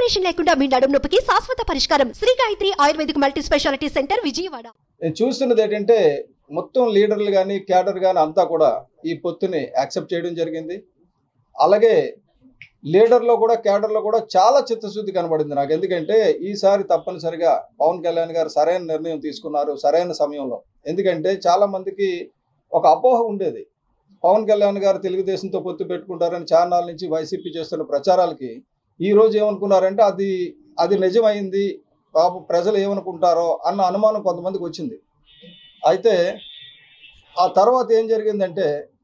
operation లేకుండా మీ నడుము నొప్పికి శాశ్వత పరిష్కారం Shri Gayatri ayurvedic multi speciality centre Vijayawada నేను చూస్తున్నది ఏంటంటే మొత్తం లీడర్లు కానీ క్యాడర్ కానీ అంతా కూడా ఈ పొత్తుని యాక్సెప్ట్ చేయడం జరిగింది అలాగే లీడర్లో కూడా క్యాడర్లో కూడా చాలా చిత్తశుద్ధి కనబడింది నాకు ఎందుకంటే ఈసారి తప్పనిసరిగా పవన్ కళ్యాణ్ గారు సరైన నిర్ణయం తీసుకున్నారు సరైన సమయంలో ఎందుకంటే చాలా మందికి ఒక అపోహ ఉండేది పవన్ కళ్యాణ్ గారు తెలుగుదేశంతో పొత్తు పెట్టుకుంటారని చాన్నాళ్ళ నుంచి వైసీపీ చేస్తున్న ప్రచారాలకి ఈ రోజు ఏమనుకున్నారంటే అది అది నిజమైంది పాప ప్రజలు ఏమనుకుంటారో అన్న అనుమానం కొంతమందికి వచ్చింది అయితే ఆ తర్వాత ఏం జరిగిందంటే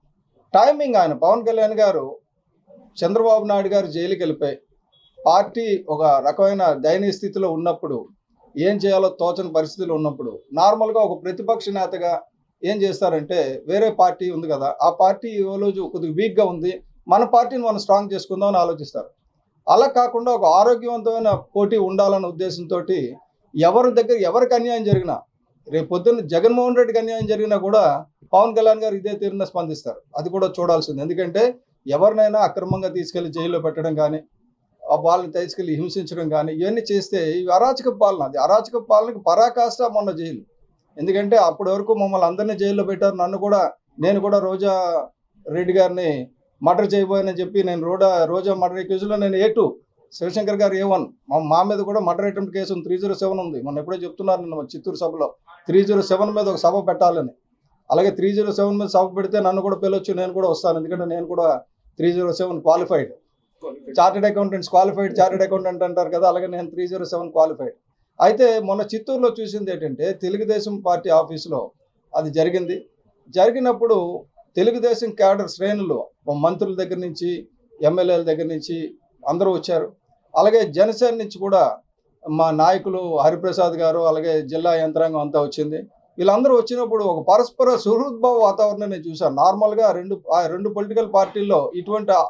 టైమింగ్ ఆయన పవన్ కళ్యాణ్ గారు చంద్రబాబు నాయుడు గారు జైలుకి వెళ్ళిపోయి పార్టీ ఒక రకమైన దయనీయ స్థితిలో ఉన్నప్పుడు ఏం చేయాలో తోచని పరిస్థితులు ఉన్నప్పుడు నార్మల్గా ఒక ప్రతిపక్ష నేతగా ఏం చేస్తారంటే వేరే పార్టీ ఉంది కదా ఆ పార్టీ ఈ రోజు కొద్దిగా వీక్గా ఉంది మన పార్టీని మనం స్ట్రాంగ్ చేసుకుందాం అని ఆలోచిస్తారు అలా కాకుండా ఒక ఆరోగ్యవంతమైన పోటీ ఉండాలన్న ఉద్దేశంతో ఎవరి దగ్గర ఎవరికి అన్యాయం జరిగినా రేపు పొద్దున్న జగన్మోహన్ రెడ్డికి అన్యాయం జరిగినా కూడా పవన్ కళ్యాణ్ గారు ఇదే తీరున స్పందిస్తారు అది కూడా చూడాల్సింది ఎందుకంటే ఎవరినైనా అక్రమంగా తీసుకెళ్లి జైల్లో పెట్టడం కానీ ఆ వాళ్ళని తీసుకెళ్లి హింసించడం కానీ ఇవన్నీ చేస్తే ఇవి అరాచక పాలన అది అరాచక పాలనకి పరాకాష్ట మొన్న జైలు ఎందుకంటే అప్పటి వరకు మమ్మల్ని అందరినీ జైల్లో పెట్టారు నన్ను కూడా నేను కూడా రోజా రెడ్డి గారిని మర్డర్ చేయబోయని చెప్పి నేను రోడా రోజా మర్డర్ కేసులో నేను ఏ టూ శివశంకర్ గారు ఏ వన్ మా మా మీద కూడా మర్డర్ అటెంప్ట్ కేసు ఉంది త్రీ జీరో సెవెన్ ఉంది మొన్న ఎప్పుడో చెప్తున్నారు నిన్న చిత్తూరు సభలో త్రీ జీరో సెవెన్ మీద ఒక సభ పెట్టాలని అలాగే త్రీ జీరో సెవెన్ మీద సభ పెడితే నన్ను కూడా పిలవచ్చు నేను కూడా వస్తాను ఎందుకంటే నేను కూడా three zero seven qualified chartered accountants qualified chartered accountant అంటారు కదా అలాగే నేను త్రీ జీరో సెవెన్ క్వాలిఫైడ్ అయితే మొన్న చిత్తూరులో చూసింది ఏంటంటే తెలుగుదేశం పార్టీ ఆఫీసులో అది జరిగింది జరిగినప్పుడు తెలుగుదేశం క్యాడర్ శ్రేణులు మంత్రుల దగ్గర నుంచి ఎమ్మెల్యేల దగ్గర నుంచి అందరూ వచ్చారు అలాగే జనసేన నుంచి కూడా మా నాయకులు హరిప్రసాద్ గారు అలాగే జిల్లా యంత్రాంగం అంతా వచ్చింది వీళ్ళందరూ వచ్చినప్పుడు ఒక పరస్పర సుహృద్భావ వాతావరణం నేను చూశాను నార్మల్గా రెండు ఆ రెండు పొలిటికల్ పార్టీల్లో ఇటువంటి ఆ-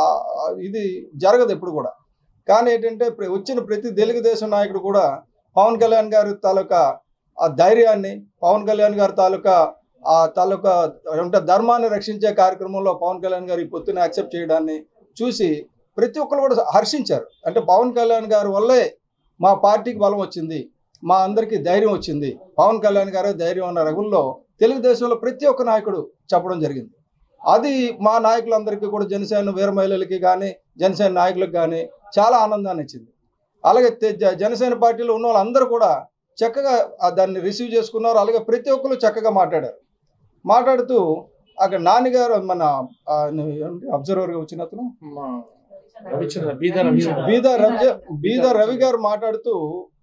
ఆ- ఇది జరగదు ఎప్పుడు కూడా కానీ ఏంటంటే ప్ర- వచ్చిన ప్రతి తెలుగుదేశం నాయకుడు కూడా పవన్ కళ్యాణ్ గారి తాలూకా ఆ ధైర్యాన్ని పవన్ కళ్యాణ్ గారి తాలూకా ఆ తాలూకా అంటే ధర్మాన్ని రక్షించే కార్యక్రమంలో పవన్ కళ్యాణ్ గారు ఈ పొత్తుని యాక్సెప్ట్ చేయడాన్ని చూసి ప్రతి ఒక్కరు కూడా హర్షించారు అంటే పవన్ కళ్యాణ్ గారి వల్లే మా పార్టీకి బలం వచ్చింది మా అందరికీ ధైర్యం వచ్చింది పవన్ కళ్యాణ్ గారే ధైర్యం అన్న రగుల్లో తెలుగుదేశంలో ప్రతి ఒక్క నాయకుడు చెప్పడం జరిగింది అది మా నాయకులందరికీ కూడా జనసేన వీర మహిళలకి కానీ జనసేన నాయకులకు కానీ చాలా ఆనందాన్ని ఇచ్చింది అలాగే తె- జ- జనసేన పార్టీలో ఉన్న వాళ్ళందరూ కూడా చక్కగా ఆ దాన్ని రిసీవ్ చేసుకున్నారు అలాగే ప్రతి ఒక్కరు చక్కగా మాట్లాడారు మాట్లాడుతూ అక్కడ నాన్నగారు మన అబ్జర్వర్గా వచ్చిన అతను మా రవిచంద్ర బీదర్ రవిచంద్ర బీద రవి బీద రవి గారు మాట్లాడుతూ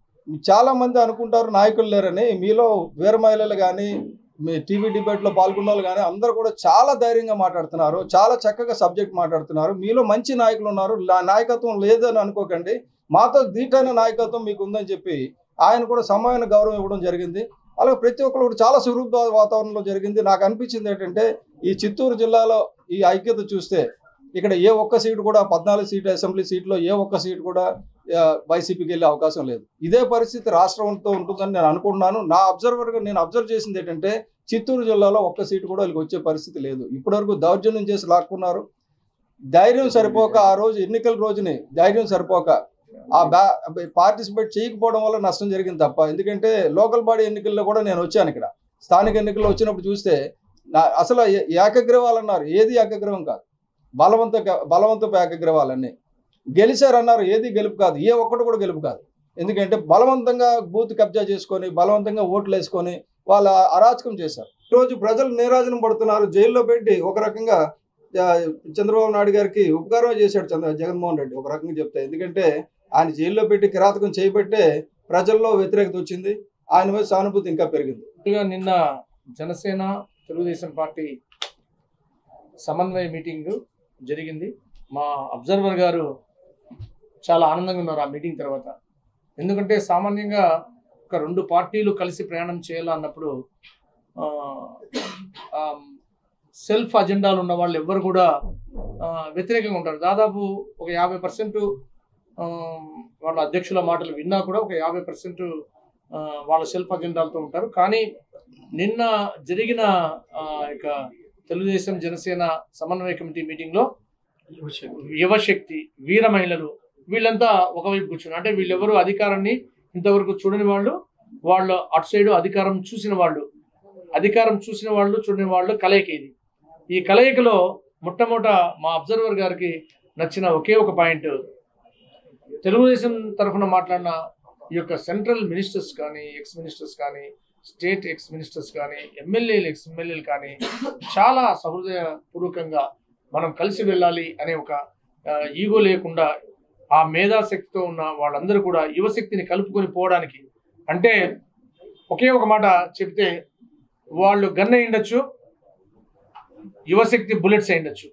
చాలా మంది అనుకుంటారు నాయకులు లేరని మీలో వీర మహిళలు కానీ మీ టీవీ డిబేట్లో పాల్గొన్న వాళ్ళు కానీ అందరూ కూడా చాలా ధైర్యంగా మాట్లాడుతున్నారు చాలా చక్కగా సబ్జెక్ట్ మాట్లాడుతున్నారు మీలో మంచి నాయకులు ఉన్నారు నా- నాయకత్వం లేదని అనుకోకండి మాతో దీటైన నాయకత్వం మీకు ఉందని చెప్పి ఆయన కూడా సమాన గౌరవం ఇవ్వడం జరిగింది అలాగే ప్రతి ఒక్కరు కూడా చాలా సుహృద్ వాతావరణంలో జరిగింది నాకు అనిపించింది ఏంటంటే ఈ చిత్తూరు జిల్లాలో ఈ ఐక్యత చూస్తే ఇక్కడ ఏ ఒక్క సీటు కూడా పద్నాలుగు సీటు అసెంబ్లీ సీట్లో ఏ ఒక్క సీటు కూడా ఆ, వైసీపీకి వెళ్ళే అవకాశం లేదు ఇదే పరిస్థితి రాష్ట్రంతో ఉంటుందని నేను అనుకుంటున్నాను నా అబ్జర్వర్గా నేను అబ్జర్వ్ చేసింది ఏంటంటే చిత్తూరు జిల్లాలో ఒక్క సీటు కూడా వీళ్ళకి వచ్చే పరిస్థితి లేదు ఇప్పటివరకు దౌర్జన్యం చేసి లాక్కున్నారు ధైర్యం సరిపోక ఆ రోజు ఎన్నికల రోజుని ధైర్యం సరిపోక ఆ బ్యా పార్టిసిపేట్ చేయకపోవడం వల్ల నష్టం జరిగింది తప్ప ఎందుకంటే లోకల్ బాడీ ఎన్నికల్లో కూడా నేను వచ్చాను ఇక్కడ స్థానిక ఎన్నికల్లో వచ్చినప్పుడు చూస్తే నా అసలు ఏ- ఏకగ్రీవాలు అన్నారు ఏది ఏకగ్రీవం కాదు బలవంత బలవంతపు ఏకగ్రీవాలన్నీ గెలిచారన్నారు ఏది గెలుపు కాదు ఏ ఒక్కటి కూడా గెలుపు కాదు ఎందుకంటే బలవంతంగా బూత్ కబ్జా చేసుకొని బలవంతంగా ఓట్లు వేసుకొని వాళ్ళ అరాచకం చేశారు రోజు ప్రజలు నీరాజనం పడుతున్నారు జైల్లో పెట్టి ఒక రకంగా ఆ, చంద్రబాబు నాయుడు గారికి ఉపకారం చేశాడు చంద్ర జగన్మోహన్ రెడ్డి ఒక రకంగా చెప్తే ఎందుకంటే ఆయన జైల్లో పెట్టి కిరాతకం చేయబట్టే ప్రజల్లో వ్యతిరేకత వచ్చింది ఆయన మీద సానుభూతి ఇంకా పెరిగింది ముందుగా నిన్న జనసేన తెలుగుదేశం పార్టీ సమన్వయ మీటింగ్ జరిగింది మా అబ్జర్వర్ గారు చాలా ఆనందంగా ఉన్నారు ఆ మీటింగ్ తర్వాత ఎందుకంటే సామాన్యంగా ఒక రెండు పార్టీలు కలిసి ప్రయాణం చేయాలన్నప్పుడు ఆ, ఆ, సెల్ఫ్ అజెండాలు ఉన్న వాళ్ళు ఎవ్వరు కూడా ఆ, వ్యతిరేకంగా ఉంటారు దాదాపు ఒక యాభై పర్సెంట్ వాళ్ళ అధ్యక్షుల మాటలు విన్నా కూడా ఒక యాభై పర్సెంట్ వాళ్ళ సెల్ఫ్ అజెండాలతో ఉంటారు కానీ నిన్న జరిగిన ఆ, ఇక తెలుగుదేశం జనసేన సమన్వయ కమిటీ మీటింగ్లో యువశక్తి వీర మహిళలు వీళ్ళంతా ఒకవైపు కూర్చున్నారు అంటే వీళ్ళెవరు అధికారాన్ని ఇంతవరకు చూడని వాళ్ళు వాళ్ళు అటు సైడ్ అధికారం చూసిన వాళ్ళు అధికారం చూసిన వాళ్ళు చూడని వాళ్ళు కలయిక ఇది ఈ కలయికలో మొట్టమొదట మా అబ్జర్వర్ గారికి నచ్చిన ఒకే ఒక పాయింట్ తెలుగుదేశం తరఫున మాట్లాడిన ఈ యొక్క సెంట్రల్ మినిస్టర్స్ కానీ ఎక్స్ మినిస్టర్స్ కానీ స్టేట్ ఎక్స్ మినిస్టర్స్ కానీ ఎమ్మెల్యేలు ఎక్స్ ఎమ్మెల్యేలు కానీ చాలా సహృదయపూర్వకంగా మనం కలిసి వెళ్ళాలి అనే ఒక ఈగో లేకుండా ఆ మేధాశక్తితో ఉన్న వాళ్ళందరూ కూడా యువశక్తిని కలుపుకొని పోవడానికి అంటే ఒకే ఒక మాట చెప్తే వాళ్ళు గన్ అయి ఉండొచ్చు యువశక్తి బుల్లెట్స్ అయి ఉండొచ్చు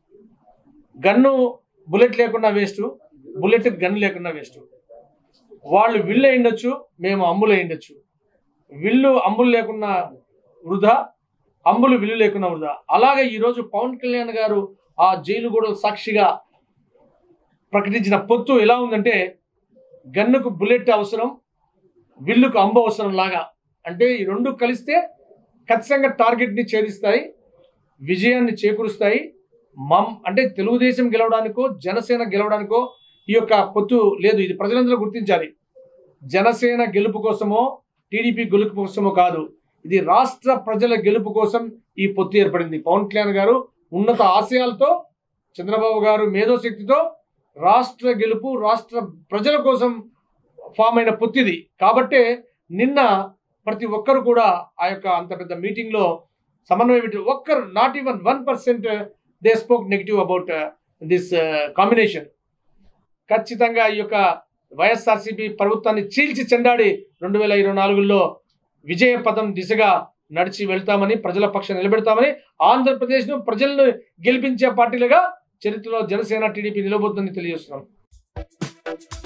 గన్ను బుల్లెట్ లేకుండా వేస్ట్ బుల్లెట్ గన్ లేకుండా వేస్ట్ వాళ్ళు విల్లు అయి ఉండొచ్చు మేము అమ్ములు అయి ఉండొచ్చు విల్లు అమ్ములు లేకుండా వృధా అమ్ములు విల్లు లేకుండా వృధా అలాగే ఈరోజు పవన్ కళ్యాణ్ గారు ఆ జైలు కూడా సాక్షిగా ప్రకటించిన పొత్తు ఎలా ఉందంటే గన్నుకు బుల్లెట్ అవసరం విల్లుకు అంబ అవసరం లాగా అంటే ఈ రెండు కలిస్తే ఖచ్చితంగా టార్గెట్ని ఛేదిస్తాయి విజయాన్ని చేకూరుస్తాయి మమ్ అంటే తెలుగుదేశం గెలవడానికో జనసేన గెలవడానికో ఈ యొక్క పొత్తు లేదు ఇది ప్రజలందరూ గుర్తించాలి జనసేన గెలుపు కోసమో టీడీపీ గెలుపు కోసమో కాదు ఇది రాష్ట్ర ప్రజల గెలుపు కోసం ఈ పొత్తు ఏర్పడింది పవన్ కళ్యాణ్ గారు ఉన్నత ఆశయాలతో చంద్రబాబు గారు మేధోశక్తితో రాష్ట్ర గెలుపు రాష్ట్ర ప్రజల కోసం ఫామ్ అయిన పొత్తిది కాబట్టే నిన్న ప్రతి ఒక్కరు కూడా ఆ యొక్క అంత పెద్ద మీటింగ్లో సమన్వయ మీటింగ్ ఒక్కరు not even one percent they spoke negative about this combination ఖచ్చితంగా ఈ యొక్క వైఎస్ఆర్సీపీ ప్రభుత్వాన్ని చీల్చి చెండాడి రెండు వేల ఇరవై నాలుగులో విజయ పదం దిశగా నడిచి వెళ్తామని ప్రజల పక్షం నిలబెడతామని ఆంధ్రప్రదేశ్ను ప్రజలను గెలిపించే పార్టీలుగా చరిత్రలో జనసేన టీడీపీ నిలబోతుందని తెలియజేస్తున్నాం